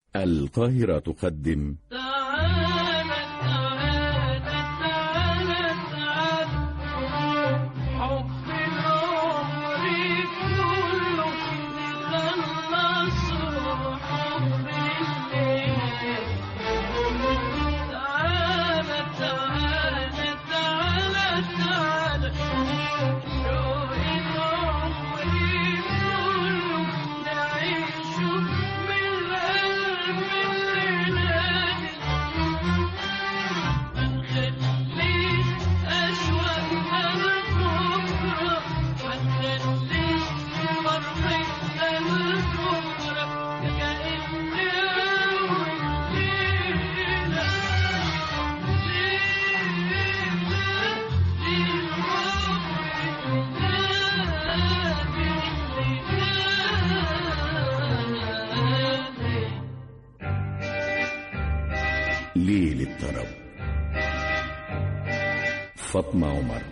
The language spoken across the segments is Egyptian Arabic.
القاهرة تقدم تعالى تعالى تعالى تعالى حب العمر كله نخلصه حب الليل تعالى تعالى تعالى تعالى شوق العمر كله نعيشه من قلب الليالي منخليش أشواقنا لبكرة منخليش فرحتنا لبكرة كأن أول ليلة ليلة ليل الطرب فاطمة عمر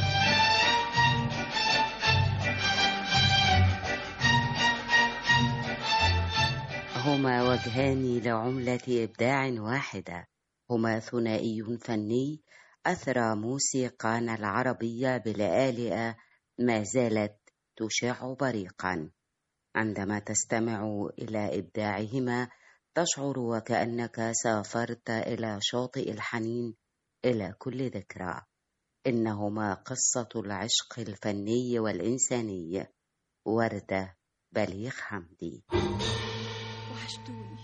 هما وجهان لعملة إبداع واحدة هما ثنائي فني أثرى موسيقانا العربية بلآلئة ما زالت تشع بريقا عندما تستمع إلى إبداعهما تشعر وكأنك سافرت إلى شاطئ الحنين إلى كل ذكرى إنهما قصة العشق الفني والإنساني وردة بليغ حمدي وحشتوني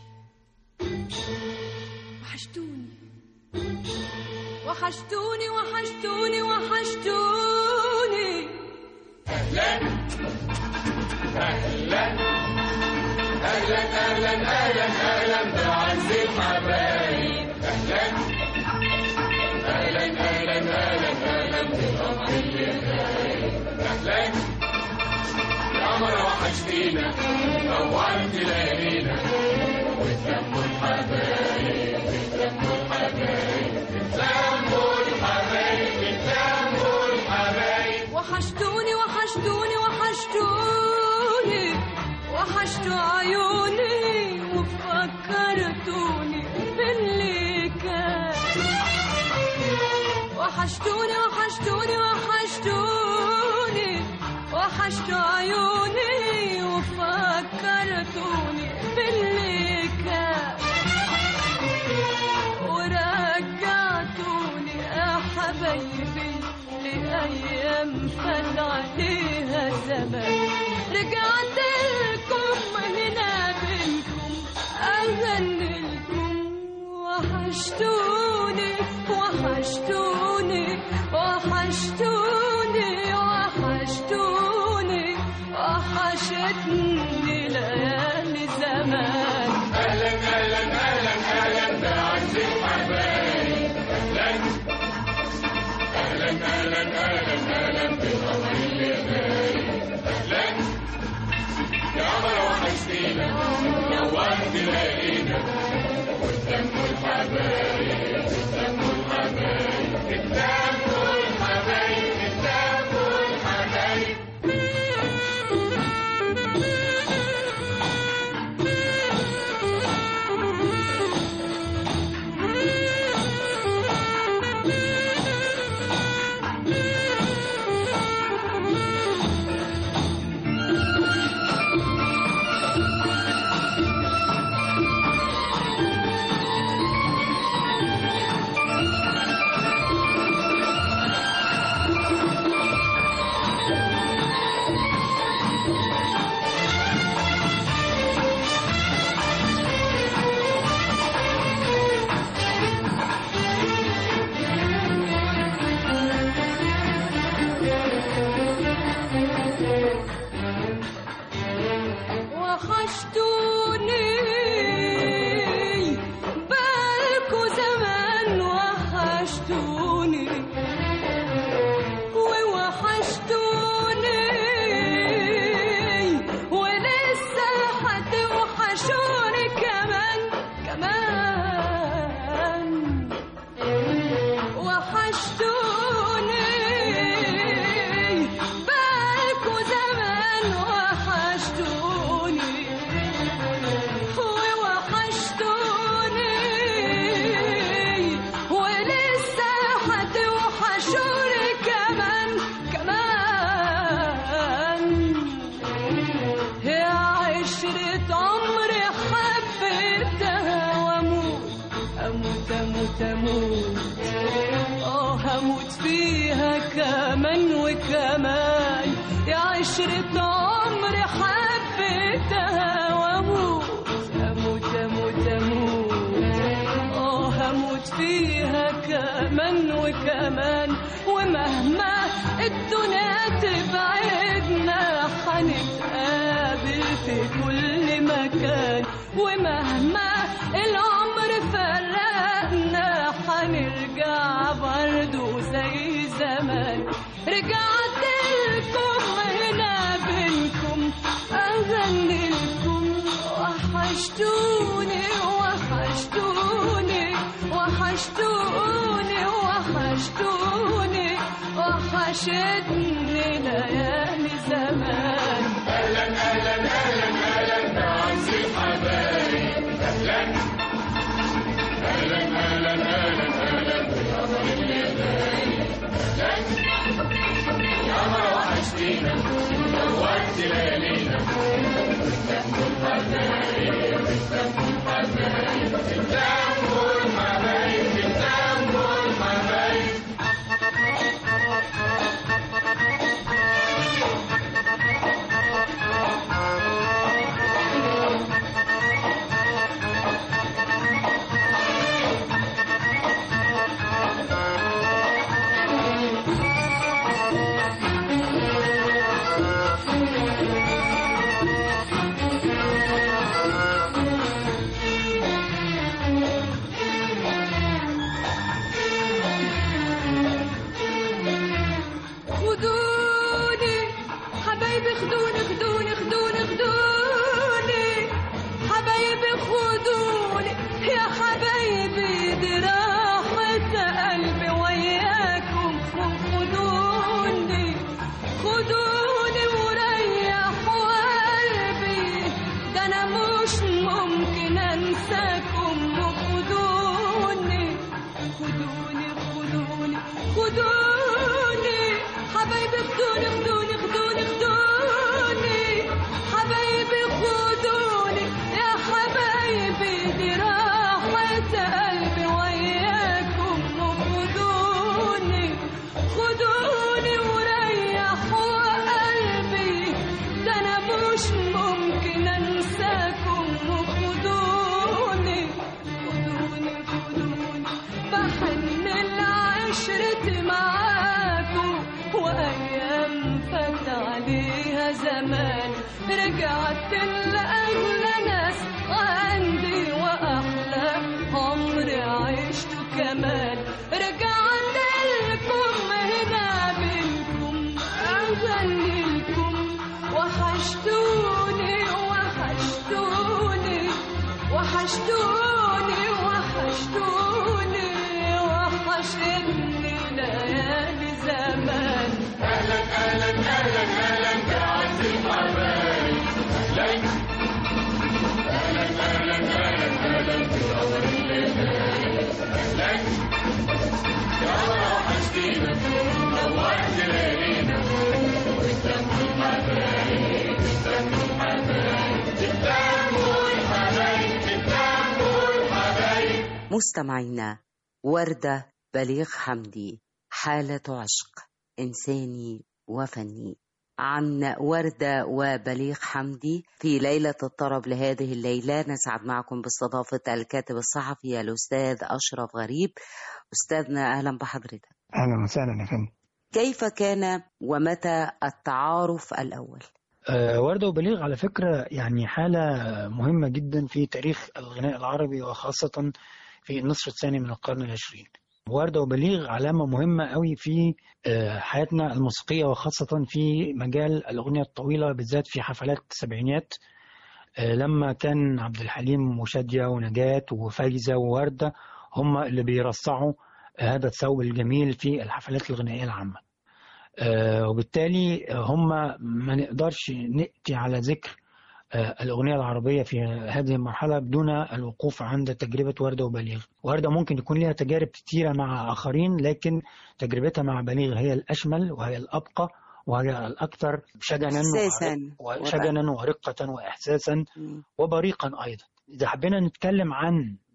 وحشتوني وحشتوني وحشتوني وحشتوني وحشتوني وحشتوني وحشتوني وحشتوا عيوني وفكرتوني باللي كان وحشتوني وحشتوني وحشتوني وحشتوا عيوني وفكرتوني باللي كان ورجعتوني يا حبايبي لأيام فات عليها زمان رجعت لكم هنا بينكم أغني لكم وحشتوني وحشتوني وحشتوني وحشتوني وحشتني ليالي زمان اموت اموت اه هموت فيها كمان وكمان يا عشرة عمري حبيتها واموت اموت اموت اموت اه هموت فيها كمان وكمان ومهما الدنيا تبعدنا هنتقابل في كل مكان ومهما العمر فرقنا هنرجع برضو زي زمان رجعت لكم هنا بينكم اغني لكم وحشتوني وحشتوني وحشتوني وحشتوني وحشتني ليالي زمان خدوني حبايبي خدوني خدوني خدوني خدوني حبايبي خدوني يا حبايبي دي راحة قلبي وياكم خدوني خدوني وريحوا قلبي ده انا مش ممكن انساكم خدوني خدوني خدوني خدوني حبايبي خدوني خدوني خدوني خدوني حبايبي خدوني يا حبايبي دي راحة قلبي وياكم خدوني خدوني وريحوا قلبي ده انا مش ممكن انساكم خدوني خدوني خدوني بحن العشرة معاكم وأيام فات عليها زمان رجعت لأغلى ناس عندي وأحلى عمري عشته كمان رجعت لكم هنا بينكم أغني لكم وحشتوني وحشتوني وحشتوني وحشتوني وحشتني ليالي زمان مستمعينا وردة بليغ حمدي حالة عشق إنساني وفني عن وردة وبليغ حمدي في ليلة الطرب لهذه الليلة نسعد معكم باستضافة الكاتب الصحفي الأستاذ أشرف غريب أستاذنا أهلا بحضرتك اهلا وسهلا يا فندم كيف كان ومتى التعارف الأول؟ آه، وردة وبليغ على فكرة يعني حالة مهمة جدا في تاريخ الغناء العربي وخاصة في النصف الثاني من القرن العشرين وردة وبليغ علامة مهمة قوي في آه، حياتنا الموسيقية وخاصة في مجال الأغنية الطويلة بالذات في حفلات السبعينات آه، لما كان عبد الحليم وشادية ونجاة وفايزة ووردة هم اللي بيرصعوا هذا الثوب الجميل في الحفلات الغنائية العامة آه، وبالتالي هم ما نقدرش نأتي على ذكر آه، الأغنية العربية في هذه المرحلة بدون الوقوف عند تجربة وردة وبليغ وردة ممكن يكون لها تجارب كتيرة مع آخرين لكن تجربتها مع بليغ هي الأشمل وهي الأبقى وهي الأكثر شجنا إحساساً وشجنا ورقة وإحساسا مم. وبريقا أيضا إذا حبينا نتكلم عن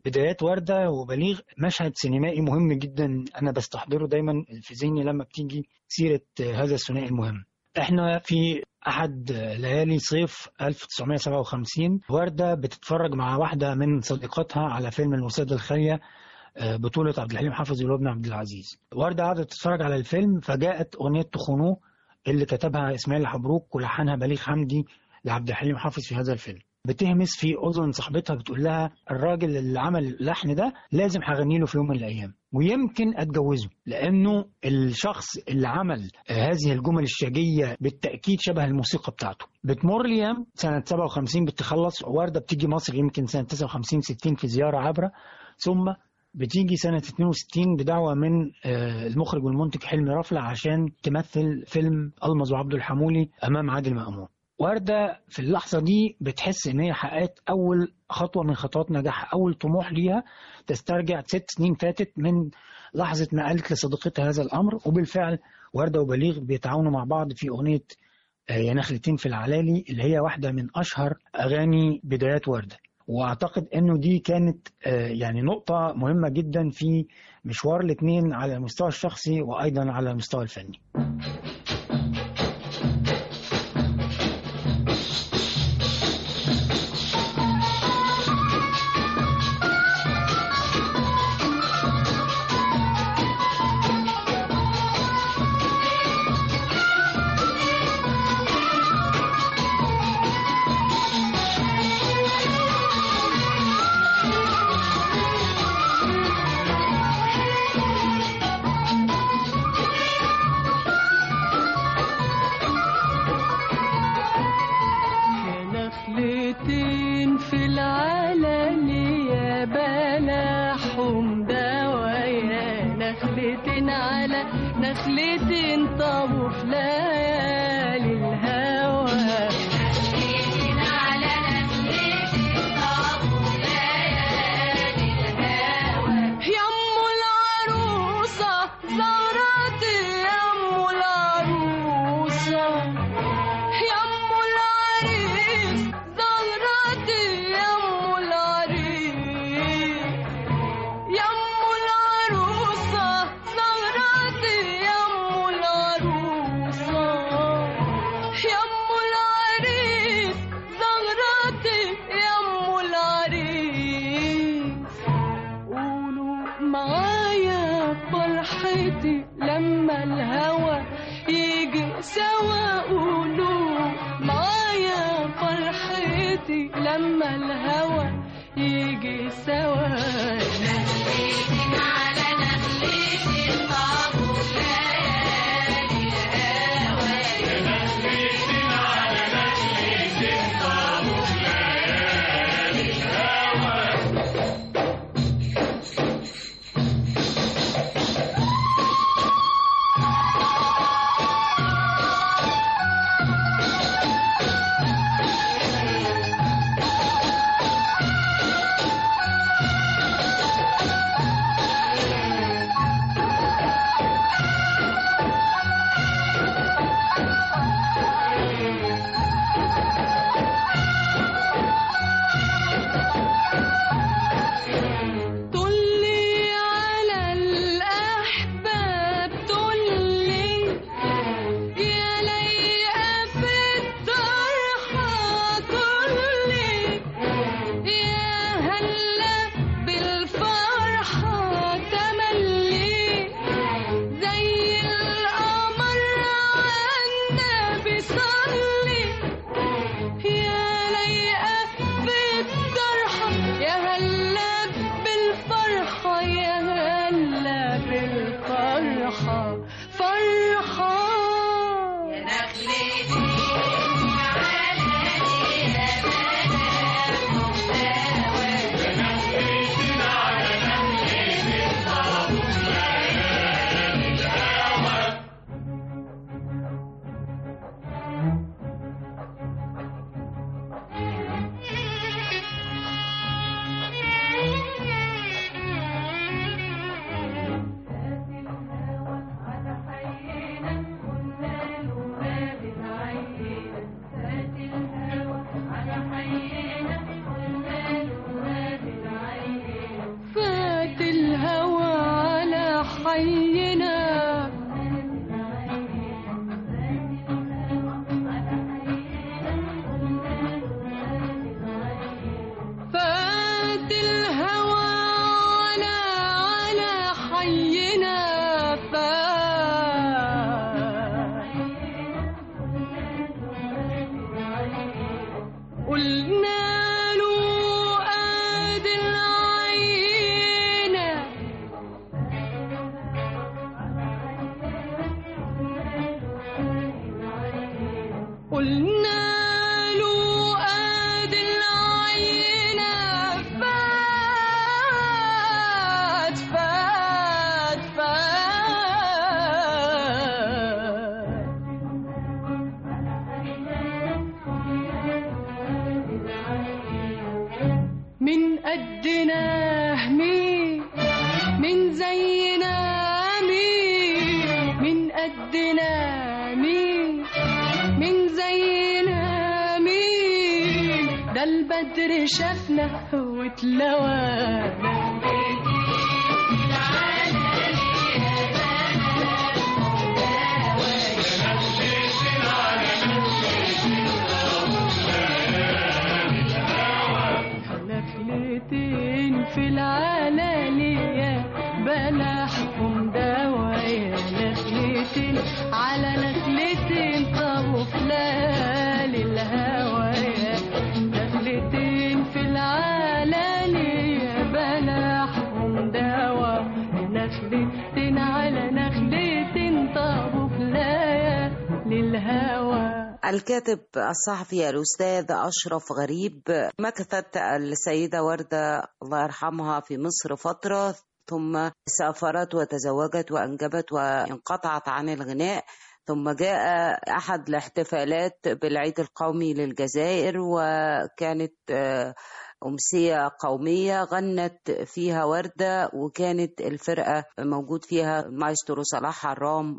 بدايات وردة وبليغ مشهد سينمائي مهم جدا أنا بستحضره دايما في ذهني لما بتيجي سيرة هذا الثنائي المهم احنا في أحد ليالي صيف 1957 وردة بتتفرج مع واحدة من صديقاتها على فيلم المساعدة الخالية آه، بطولة عبد الحليم حافظ وابن عبد العزيز وردة قعدت تتفرج على الفيلم فجاءت أغنية تخونوه اللي كتبها إسماعيل حبروك ولحنها بليغ حمدي لعبد الحليم حافظ في هذا الفيلم بتهمس في اذن صاحبتها بتقول لها الراجل اللي عمل اللحن ده لازم هغني له في يوم من الايام ويمكن اتجوزه لانه الشخص اللي عمل هذه الجمل الشجيه بالتاكيد شبه الموسيقى بتاعته بتمر الايام سنه 57 بتخلص ورده بتيجي مصر يمكن سنه 59 60 في زياره عبره ثم بتيجي سنة 62 بدعوة من آه، المخرج والمنتج حلمي رفلة عشان تمثل فيلم ألمظ وعبد الحمولي أمام عادل مأمون وردة في اللحظة دي بتحس إن هي حققت أول خطوة من خطوات نجاحها أول طموح ليها تسترجع ست سنين فاتت من لحظة ما قالت لصديقتها هذا الأمر وبالفعل وردة وبليغ بيتعاونوا مع بعض في أغنية آه، يا نخلتين في العلالي اللي هي واحدة من أشهر أغاني بدايات وردة واعتقد انه دي كانت آه، يعني نقطة مهمة جدا في مشوار الاثنين على المستوى الشخصي وايضا على المستوى الفني. يا نخلتين في العلن يا بلاحهم دوايا نخلتين على نخلتين طابوا في ليالي الهوى يم العروسة زهرتي يم العروسة يم العريس زهرتي يم العريس يم العروسة زهرتي يم العروسة يم العريس زهرتي يم العريس قولوا معايا فرحتي لما الهوى يجي سوا قولوا معايا فرحتي لما الهوى يجي سوا طلي على الأحباب طلي يا ليئة في الطرحة طلي يا هلا بالفرحة تملي زي القمر عالنبي صلي يا ليئة بالطرحة يا هلا بالفرحة يا هلا بالفرحة فرحة يا قدنا مين من زينا مين من قدنا مين من زينا مين ده البدر شافنا واتلوانا نخلتين في العلالية بلحهم دوايا نخلتين على نخلتين طابوا فلال الهوايا نخلتين في العلالية بلحهم دوا نخلتين على نخلتين طابوا فلال الهوى الكاتب الصحفي الأستاذ أشرف غريب مكثت السيدة وردة الله يرحمها في مصر فترة ثم سافرت وتزوجت وأنجبت وانقطعت عن الغناء ثم جاء أحد الاحتفالات بالعيد القومي للجزائر وكانت آه، أمسية قومية غنت فيها وردة وكانت الفرقة موجود فيها مايسترو صلاح عرام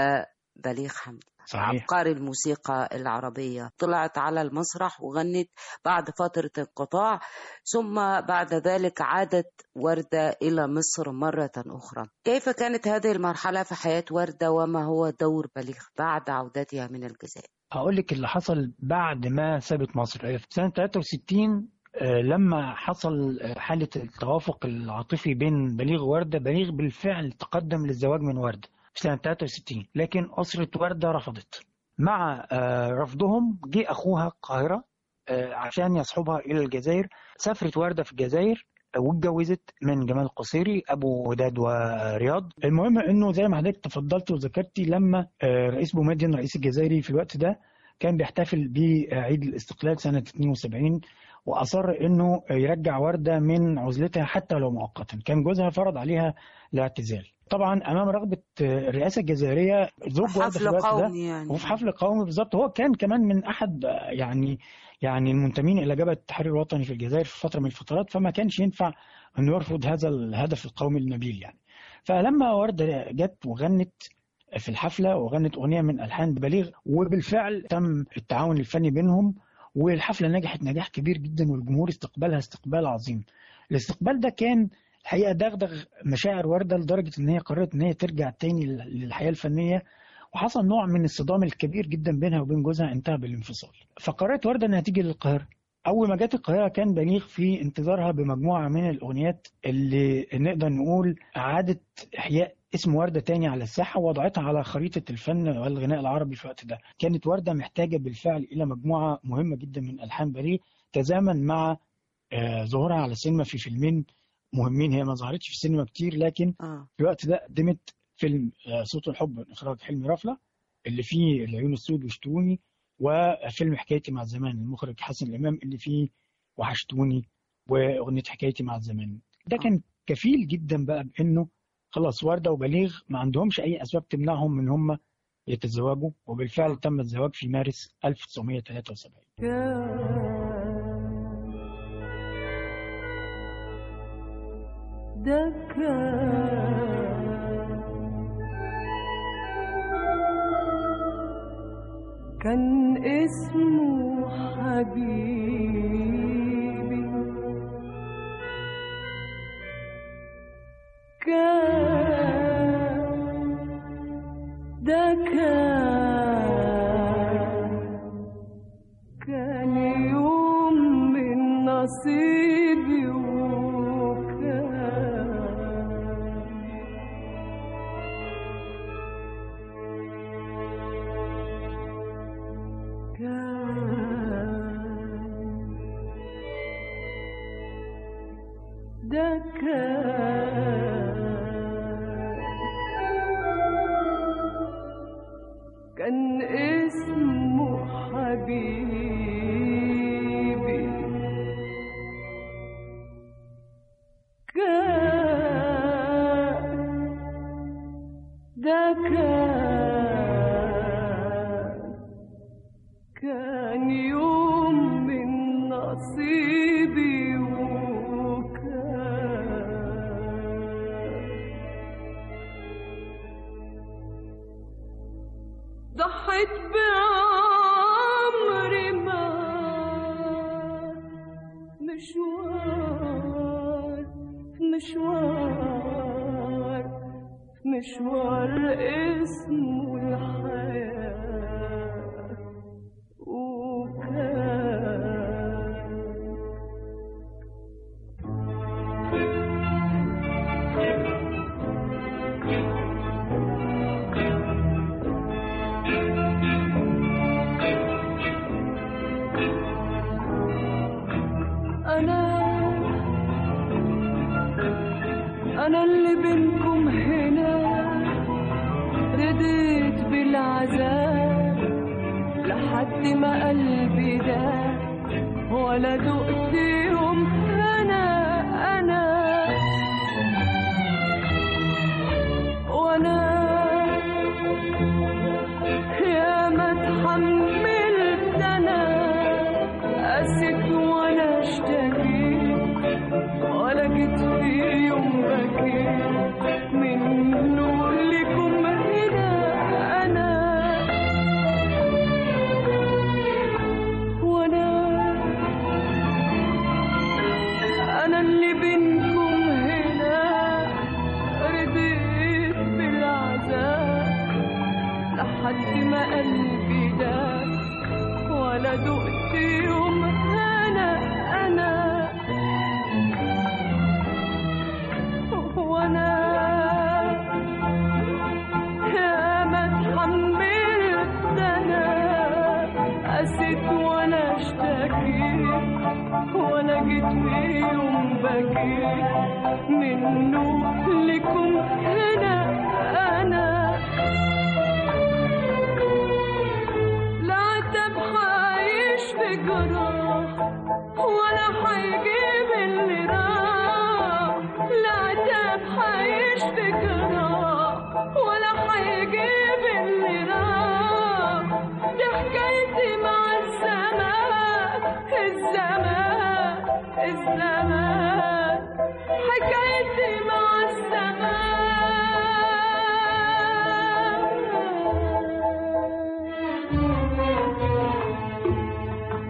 وبليغ حمدي صحيح عبقري الموسيقى العربية طلعت على المسرح وغنت بعد فترة انقطاع ثم بعد ذلك عادت وردة إلى مصر مرة أخرى كيف كانت هذه المرحلة في حياة وردة وما هو دور بليغ بعد عودتها من الجزائر هقول لك اللي حصل بعد ما سابت مصر في سنة 63 آه، لما حصل آه، حالة التوافق العاطفي بين بليغ ووردة بليغ بالفعل تقدم للزواج من وردة في سنة 63 لكن أسرة وردة رفضت مع آه، رفضهم جه أخوها القاهرة آه، عشان يصحبها إلى الجزائر سافرت وردة في الجزائر واتجوزت من جمال القصيري ابو وداد ورياض المهم انه زي ما حضرتك تفضلت وذكرتي لما آه، رئيس بومدين رئيس الجزائري في الوقت ده كان بيحتفل بعيد الاستقلال سنة 72 وأصر إنه يرجع وردة من عزلتها حتى لو مؤقتا كان جوزها فرض عليها الاعتزال طبعا أمام رغبة الرئاسة الجزائرية زوج وردة في حفل الوقت ده قومي يعني وفي حفل قومي بالظبط هو كان كمان من احد آه، يعني يعني المنتمين الى جبهه التحرير الوطني في الجزائر في فتره من الفترات فما كانش ينفع انه يرفض هذا الهدف القومي النبيل يعني فلما ورده جت وغنت في الحفله وغنت اغنيه من الحان بليغ وبالفعل تم التعاون الفني بينهم والحفله نجحت نجاح كبير جدا والجمهور استقبلها استقبال عظيم الاستقبال ده كان الحقيقه دغدغ مشاعر ورده لدرجه ان هي قررت ان هي ترجع تاني للحياه الفنيه وحصل نوع من الصدام الكبير جدا بينها وبين جوزها انتهى بالانفصال فقررت وردة انها تيجي للقاهرة اول ما جت القاهرة كان بليغ في انتظارها بمجموعة من الاغنيات اللي نقدر نقول اعادت احياء اسم وردة تاني على الساحة ووضعتها على خريطة الفن والغناء العربي في الوقت ده كانت وردة محتاجة بالفعل إلى مجموعة مهمة جدا من ألحان بليغ تزامن مع آه، ظهورها على السينما في فيلمين مهمين هي ما ظهرتش في السينما كتير لكن آه. في الوقت ده قدمت فيلم آه، صوت الحب من اخراج حلمي رفله اللي فيه العيون السود وشتوني وفيلم حكايتي مع الزمان المخرج حسن الامام اللي فيه وحشتوني واغنيه حكايتي مع الزمان ده كان كفيل جدا بقى بانه خلاص ورده وبليغ ما عندهمش اي اسباب تمنعهم من هم يتزوجوا وبالفعل تم الزواج في مارس 1973 ده كان كان اسمه حبيبي كان ده كان كان يوم من نصيبي وكان كان ده كان كان اسمه حبيبي كان ده كان كان يوم من نصيبي وكان ضحت بعمري ما مشوار مشوار مشوار اسمه الحياة وكان أنا أنا اللي بينكم هنا رديت بالعذاب لحد ما قلبي ده ولا دقت يوم أنا أنا وأنا يا ما اتحملت أنا قست وأنا اشتكيت ولا جيت في يوم بكيت منه لكم هنا أنا وأنا أنا اللي بينكم هنا رضيت بالعذاب لحد ما قلبي ده ولا دقت يوم أنا أنا وانا يا ما اتحملت انا قسيت وانا اشتكيت ولا جيت في يوم بكيت منه لكم هنا انا لا عتب عايش في جراح ولا هيجيب اللي راح لا عتب عايش في جراح ولا هيجيب اللي راح دي حكايتي مع الزمان الزمان الزمان حكايتي مع الزمان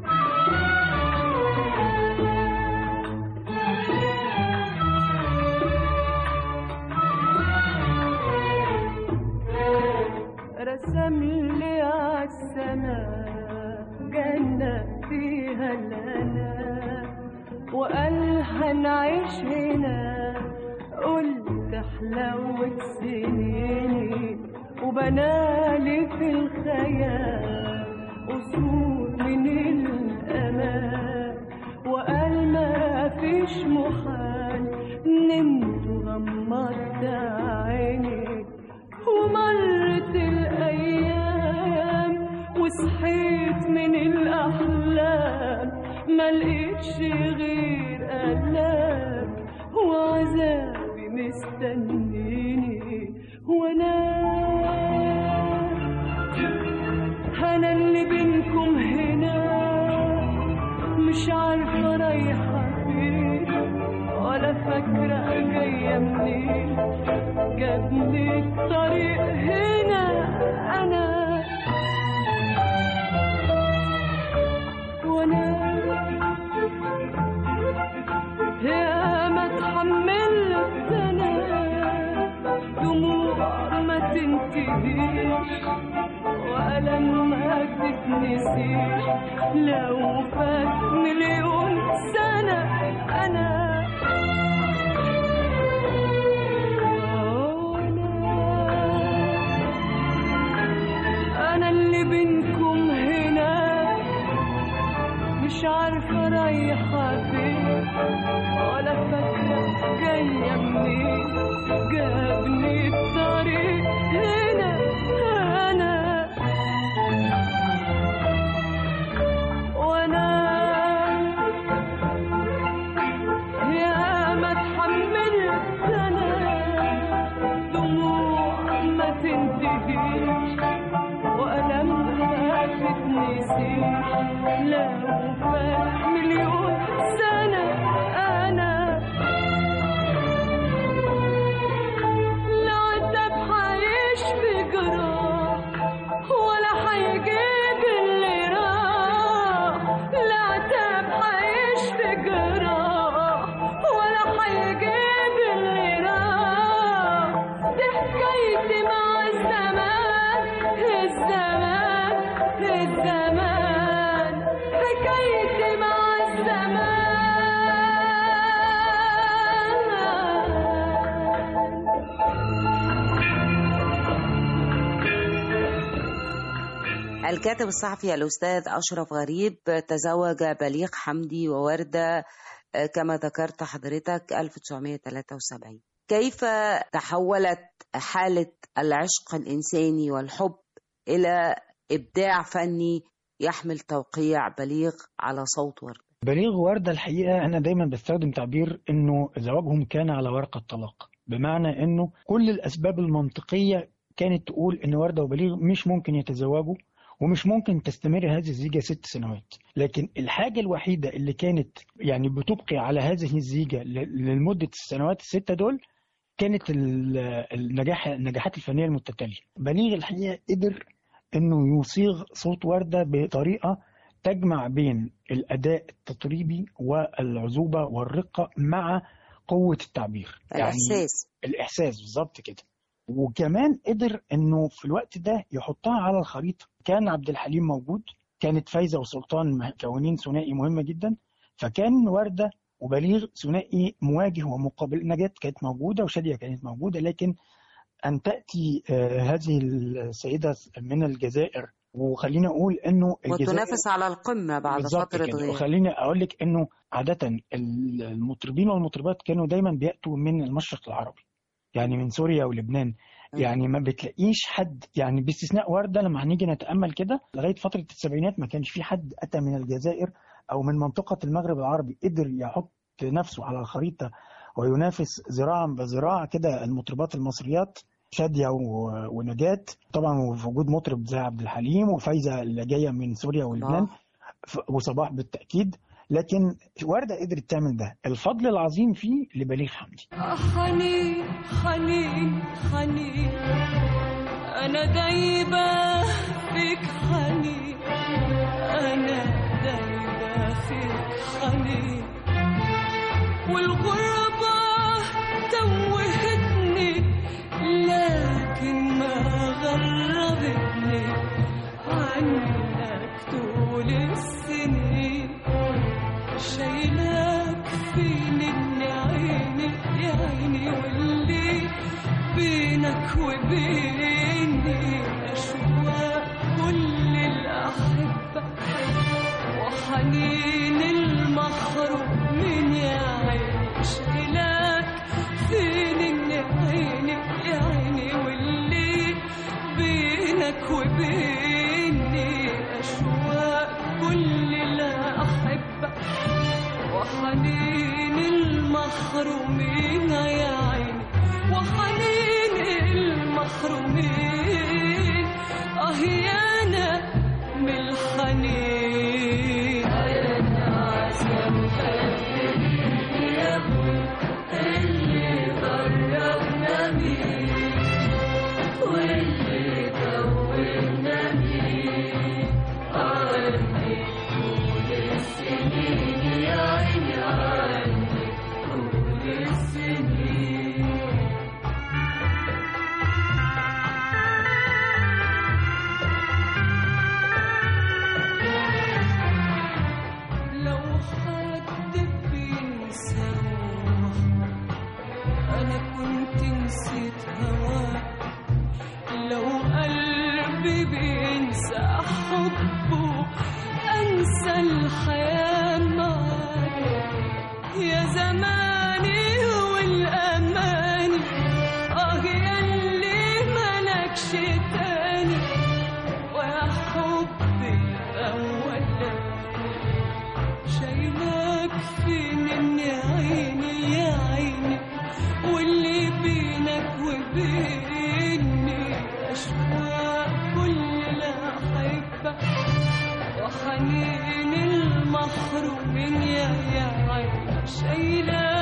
رسم لي عالسماء جنة فيها الهنا وقال هنعيش هنا قلت حلاوة سنيني وبنالي في الخيال قصور من الأمان وقال ما فيش محال نمت وغمضت عيني ومرت الأيام وصحيت من الأحلام ما لقيتش غير ألام وعذابي مستنيني وأنا أنا اللي بينكم هنا مش عارفة رايحة فين ولا فاكرة جاية منين جابني الطريق هنا أنا وأنا يا ما اتحملت أنا دموع ما تنتهيش وألم ما تتنسيش لو فات مليون سنة أنا أنا اللي بينكم هنا مش عارفة رايحة فين ولا فاكرة جاية منين جابني الطريق هنا أنا وأنا يا ما اتحملت أنا دموع ما تنتهيش وألم ما تتنسيش لو فات مليون سنة أنا الكاتب الصحفي الأستاذ أشرف غريب تزوج بليغ حمدي ووردة آه، كما ذكرت حضرتك 1973 كيف تحولت حالة العشق الإنساني والحب إلى إبداع فني يحمل توقيع بليغ على صوت وردة بليغ وردة الحقيقة أنا دايما بستخدم تعبير إنه زواجهم كان على ورقة طلاق بمعنى إنه كل الأسباب المنطقية كانت تقول إن وردة وبليغ مش ممكن يتزوجوا ومش ممكن تستمر هذه الزيجة ست سنوات لكن الحاجة الوحيدة اللي كانت يعني بتبقي على هذه الزيجة ل- لمدة السنوات الستة دول كانت ال- النجاح النجاحات الفنية المتتالية بليغ الحقيقة قدر انه يصيغ صوت وردة بطريقة تجمع بين الأداء التطريبي والعذوبة والرقة مع قوة التعبير الإحساس الإحساس بالظبط كده وكمان قدر انه في الوقت ده يحطها على الخريطة كان عبد الحليم موجود كانت فايزة وسلطان مكونين ثنائي مهمة جدا فكان وردة وبليغ ثنائي مواجه ومقابل نجاة كانت موجودة وشادية كانت موجودة لكن أن تأتي آه، هذه السيدة من الجزائر وخليني أقول إنه الجزائر وتنافس على القمة بعد بالظبط فترة كده. غياب وخليني اقول لك انه عاده المطربين والمطربات كانوا دايما بياتوا من المشرق العربي يعني من سوريا ولبنان يعني ما بتلاقيش حد يعني باستثناء ورده لما هنيجي نتامل كده لغايه فتره السبعينات ما كانش في حد اتى من الجزائر او من منطقه المغرب العربي قدر يحط نفسه على الخريطه وينافس ذراعا بذراع كده المطربات المصريات شادية و- ونجاة طبعا وفي وجود مطرب زي عبد الحليم وفايزة اللي جاية من سوريا ولبنان آه. ف- وصباح بالتأكيد لكن وردة قدرت تعمل ده الفضل العظيم فيه لبليغ حمدي حنين حنين حنين أنا دايبة فيك حنين أنا دايبة فيك حنين والغربة توهتني لكن ما غربتني عنك طول السنين شايلاك فين اللي عيني يا عيني واللي بينك وبيني أشواق كل الأحبة وحنين المحرومين يا عيني شايلاك فين اللي عيني يا عيني واللي بينك وبيني أشواق كل الأحبة وحنين المحرومين يا عيني وحنين المحرومين اه يا انا من الحنين انا عسل يا ابوي اللي غربنا مين واللي دوبنا مين عني طول السنين يا عيني عني طول السنين لو حد بينسى روح أنا كنت نسيت هواك لو قلبي بينسى حبه أنسى الحياة معاك يا زماني والأماني آه ياللي ملكش تاني ويا حبي الأولاني شايلاك فين يا عيني يا عيني واللي بينك وبيني أشواق كل الأحبة وحنين المحرومين يا يا عيني شايلاك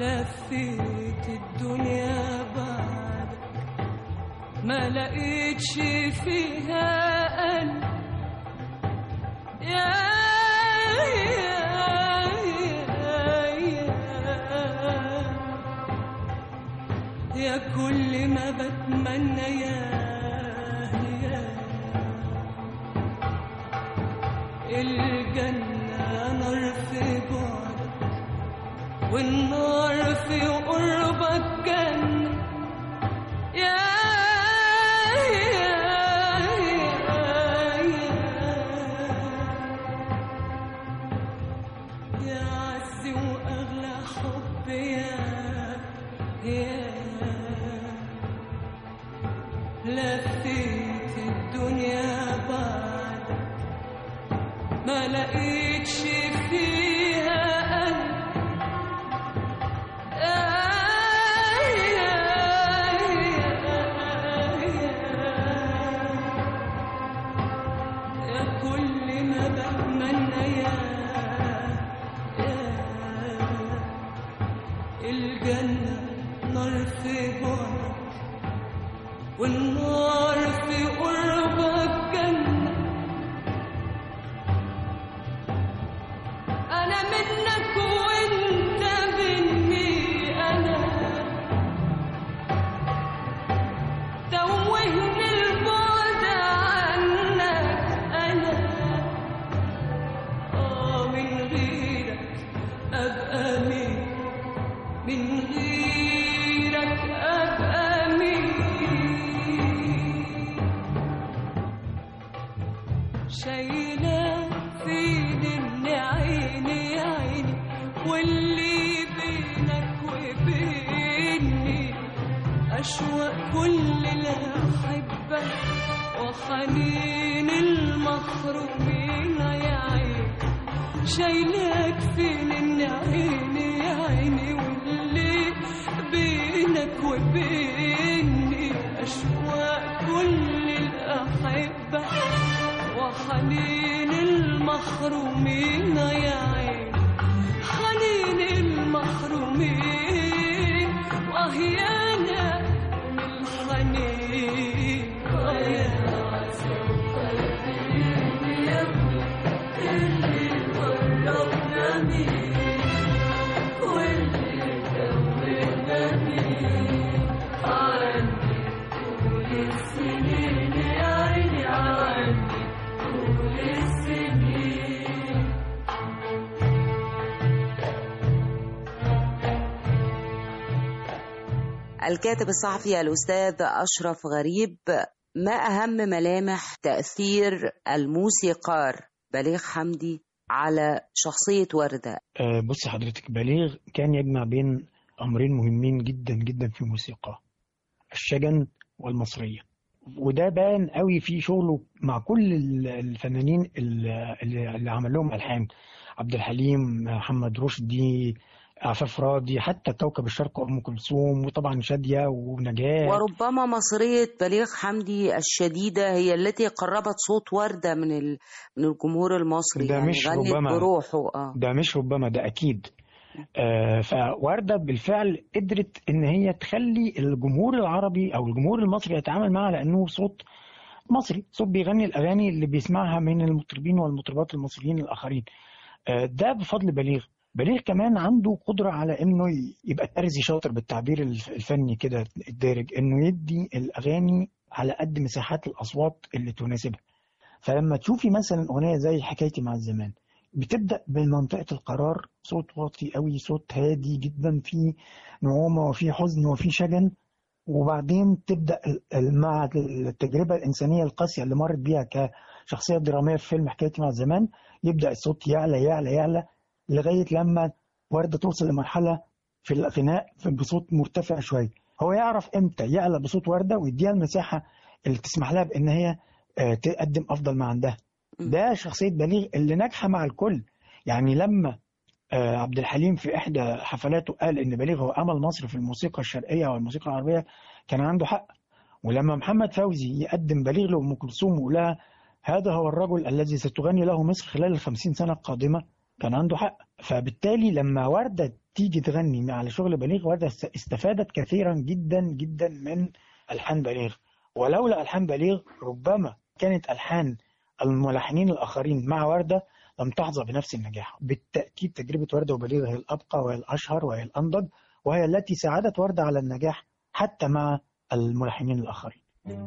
لفيت الدنيا بعدك ما لقيتش فيها قلب يا يا كل ما بتمنى يا يا الجنة نار في بعدك والنار في قربك جنة يا يا عز وأغلى حب يا يا لفيت الدنيا بعدك ما لقيتش فيها قلب يا كل ما بتمنى يا الجنة نار في بعدك والنار في قربك جنة أنا منك وأنت مني أنا توهني البعد عنك أنا آه من غيرك أبقى مين من غيرك أبقى مين شايلة فين إن عيني يا عيني واللي بينك وبيني أشواق كل الأحبة وحنين المخرومين يا عيني شايلاك فين إن عيني يا عيني واللي بينك وبيني أشواق كل الأحبة وحنين المحرومين يا عين حنين المحرومين وهيانا من الحنين ويا عسل قلبي يا ابني اللي قربنا مين واللي دوبنا مين عني طول السنين يا عيني عني طول السنين الكاتب الصحفي الأستاذ أشرف غريب ما أهم ملامح تأثير الموسيقار بليغ حمدي على شخصية وردة آه، بص حضرتك بليغ كان يجمع بين أمرين مهمين جدا جدا في موسيقاه الشجن والمصرية وده بان قوي في شغله مع كل ال- الفنانين اللي, اللي عمل لهم ألحان عبد الحليم محمد رشدي عفاف راضي حتى كوكب الشرق أم كلثوم وطبعا شادية ونجاة وربما مصرية بليغ حمدي الشديدة هي التي قربت صوت وردة من ال- من الجمهور المصري ده يعني مش غنت ربما. بروحه اه ده مش ربما ده اكيد آه فوردة بالفعل قدرت ان هي تخلي الجمهور العربي او الجمهور المصري يتعامل معها لانه صوت مصري صوت بيغني الاغاني اللي بيسمعها من المطربين والمطربات المصريين الاخرين آه ده بفضل بليغ بليغ كمان عنده قدرة على انه ي- يبقى ترزي شاطر بالتعبير الف- الفني كده الدارج انه يدي الاغاني على قد مساحات الاصوات اللي تناسبها فلما تشوفي مثلا اغنيه زي حكايتي مع الزمان بتبدا بمنطقه القرار صوت واطي قوي صوت هادي جدا فيه نعومه وفيه حزن وفيه شجن وبعدين تبدا ال- ال- مع التجربه الانسانيه القاسيه اللي مرت بيها كشخصيه دراميه في فيلم حكايتي مع الزمان يبدا الصوت يعلى يعلى يعلى لغايه لما ورده توصل لمرحله في الغناء في- بصوت مرتفع شويه هو يعرف امتى يعلى بصوت ورده ويديها المساحه اللي تسمح لها بان هي آه، تقدم افضل ما عندها ده شخصيه بليغ اللي ناجحه مع الكل يعني لما آه، عبد الحليم في احدى حفلاته قال ان بليغ هو امل مصر في الموسيقى الشرقيه والموسيقى العربيه كان عنده حق ولما محمد فوزي يقدم بليغ لام كلثوم ويقول لها هذا هو الرجل الذي ستغني له مصر خلال الخمسين سنه القادمه كان عنده حق فبالتالي لما ورده تيجي تغني على شغل بليغ وردة است- استفادت كثيرا جدا جدا من ألحان بليغ ولولا ألحان بليغ ربما كانت ألحان الملحنين الآخرين مع وردة لم تحظى بنفس النجاح بالتأكيد تجربة وردة وبليغ هي الأبقى وهي الأشهر وهي الأنضج وهي التي ساعدت وردة على النجاح حتى مع الملحنين الآخرين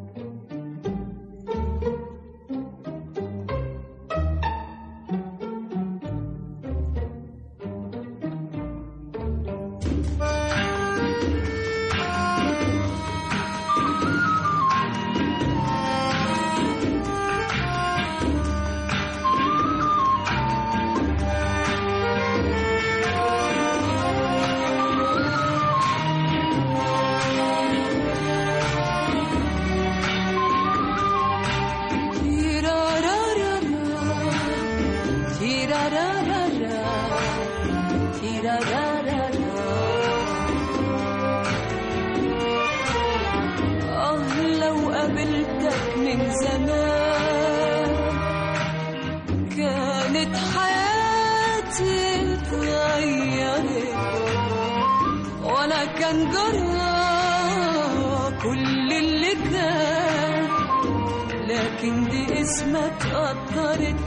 آه لو قابلتك من زمان كانت حياتي اتغيرت ولا كان جرى كل اللي كان لكن دي اسمك قدرت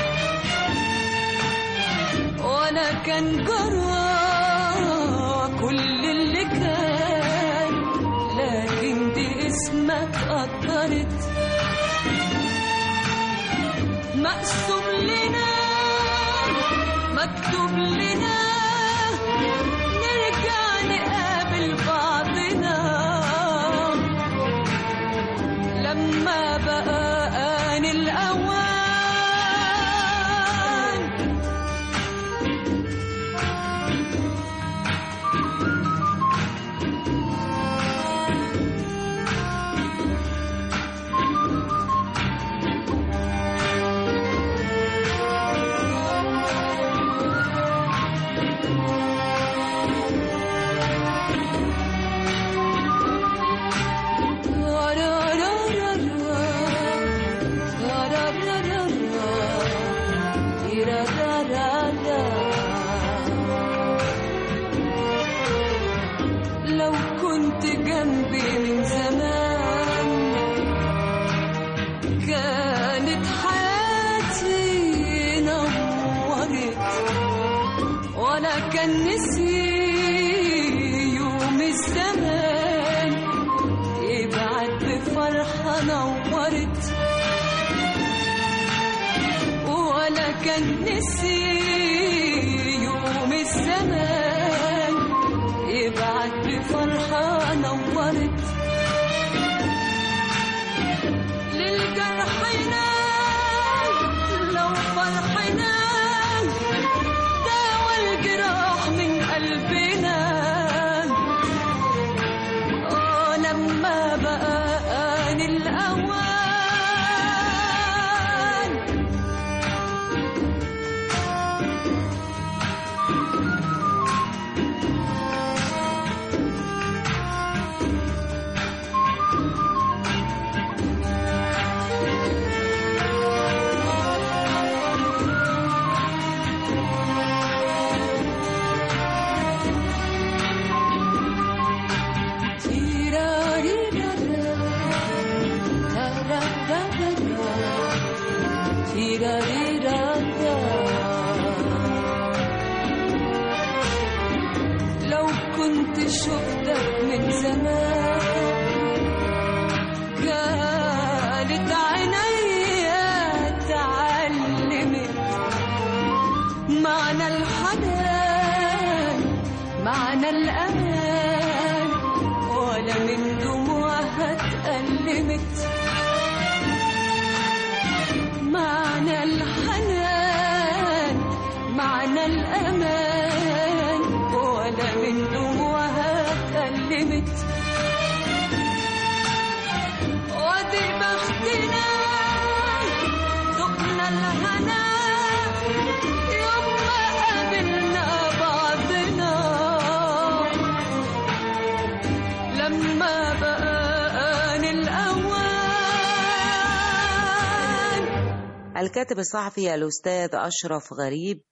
ولا كان جرى كل اللي كان لكن دي اسمك قدرت مقسوم لنا مكتوب لنا نرجع نقابل بعضنا لما بقى آن الأوان لو كنت جنبي من زمان كانت حياتي نورت ولا كان نسي يوم الزمان يبعد بفرحة نورت ولا كان نسي يوم الزمان يبعد بفرحة نورت للجرحنا لو فرحنا داوى الجراح من قلبنا آه لما بقى آن الأوان لو كنت شفتك من زمان كانت عينيا تعلمت معنى الحنان معنى الأمان ولا من دموعها اتألمت معنى الحنان معنى الأمان ولا من دموعها اتألمت وادي بختنا ذقنا الهنا يوم ما قابلنا بعضنا لما بقى آن الأوان الكاتب الصحفي الأستاذ أشرف غريب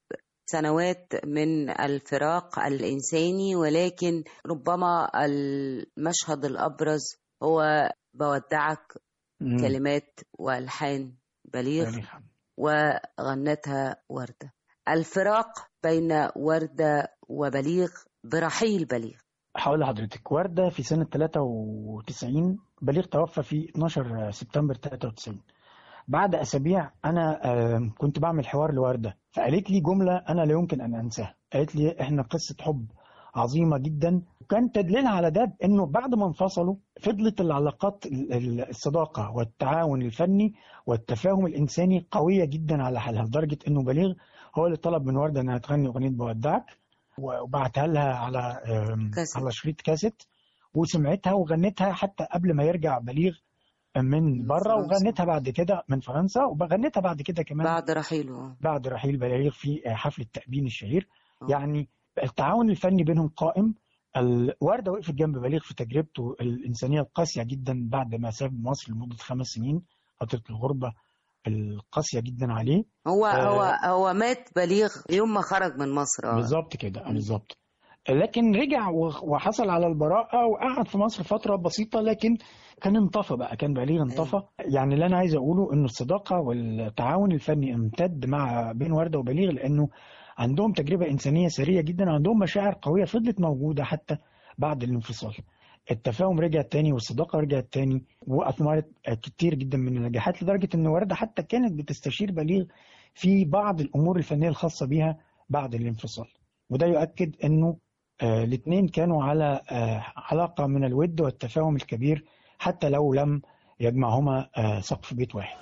سنوات من الفراق الإنساني ولكن ربما المشهد الأبرز هو بودعك مم. كلمات وألحان بليغ بليغ. وغنتها وردة الفراق بين وردة وبليغ برحيل بليغ هقول لحضرتك وردة في سنة 93 بليغ توفى في 12 سبتمبر 93 بعد أسابيع أنا آم، كنت بعمل حوار لوردة فقالت لي جملة أنا لا يمكن أن أنساها قالت لي إحنا قصة حب عظيمة جدا وكان تدليلها على ده إنه بعد ما انفصلوا فضلت العلاقات ال- ال- الصداقة والتعاون الفني والتفاهم الإنساني قوية جدا على حالها لدرجة إنه بليغ هو اللي طلب من وردة إنها تغني أغنية بودعك وبعتها لها على آم، كاسيت. على شريط كاسيت وسمعتها وغنتها حتى قبل ما يرجع بليغ من بره فرنسا. وغنتها بعد كده من فرنسا وغنتها بعد كده كمان بعد, بعد رحيله بعد رحيل بليغ في حفل التأبين الشهير آه. يعني التعاون الفني بينهم قائم الوردة وقفت جنب بليغ في تجربته الإنسانية القاسية جدا بعد ما ساب مصر لمدة خمس سنين فترة الغربة القاسية جدا عليه هو آه. هو هو مات بليغ يوم ما خرج من مصر آه. بالظبط كده بالظبط لكن رجع وخ- وحصل على البراءة وقعد في مصر فترة بسيطة لكن كان انطفى بقى كان بليغ انطفى يعني اللي انا عايز اقوله انه الصداقة والتعاون الفني امتد مع بين وردة وبليغ لانه عندهم تجربة انسانية سرية جدا وعندهم مشاعر قوية فضلت موجودة حتى بعد الانفصال التفاهم رجع تاني والصداقة رجعت تاني وأثمرت كتير جدا من النجاحات لدرجة إن وردة حتى كانت بتستشير بليغ في بعض الأمور الفنية الخاصة بيها بعد الانفصال وده يؤكد إنه آه الاثنين كانوا على آه علاقة من الود والتفاهم الكبير حتى لو لم يجمعهما آه سقف بيت واحد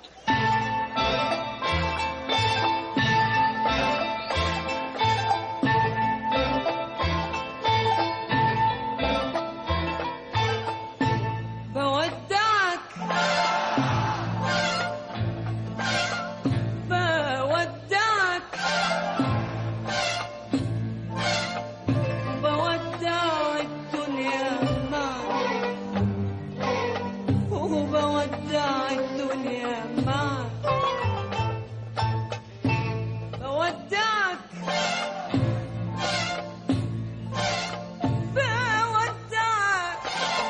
بودعك بودعك بودع الدنيا معك وبودع الدنيا معك بودعك بودعك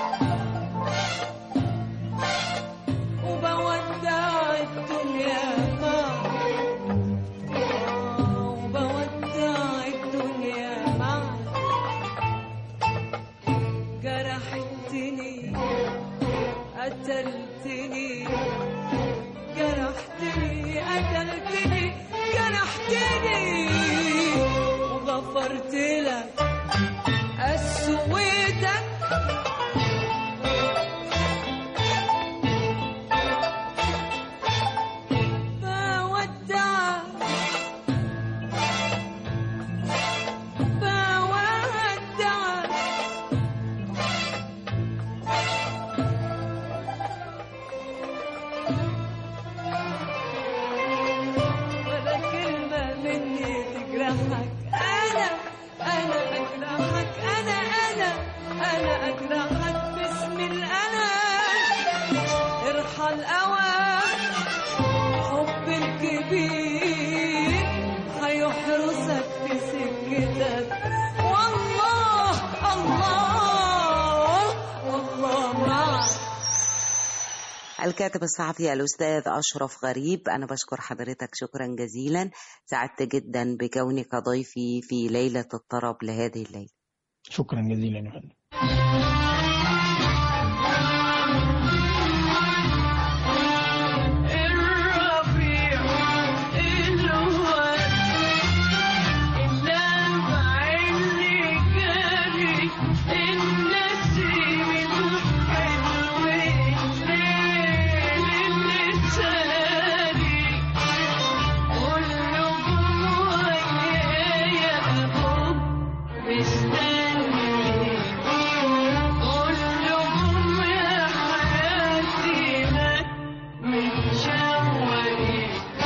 وبودع الدنيا معك آه، وبودع الدنيا معك جرحتني قتلتني جرحتني قتلتني جرحتني وغفرت لك أسويتك بودعك بودعك ولا كلمة مني تجرحك أنا أنا أجرحك أنا أنا أنا أجرحك باسم الأنا ارحل أوان حب الكبير هيحرسك في سكتك والله الله الله معك الكاتب الصحفي الأستاذ أشرف غريب أنا بشكر حضرتك شكرا جزيلا سعدت جدا بكونك ضيفي في ليلة الطرب لهذه الليلة شكرا جزيلا يا فندم الربيع الورد اللمع اللي جاري النسيم الحلو الليل اللي ساري كلكم ويايا اهو مستني كلكم يا حياتي لك من شوقي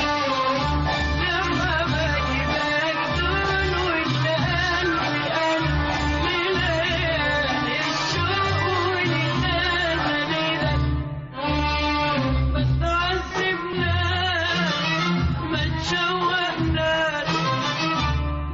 لما بجيبك دول والقلب قلب ليالي الشوق ولساني لك ما تعذبناش ما تشوقناش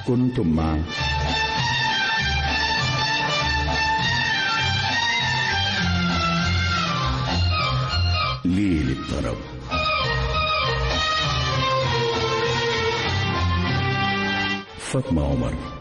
كنتم مع ليل الطرب فاطمة عمر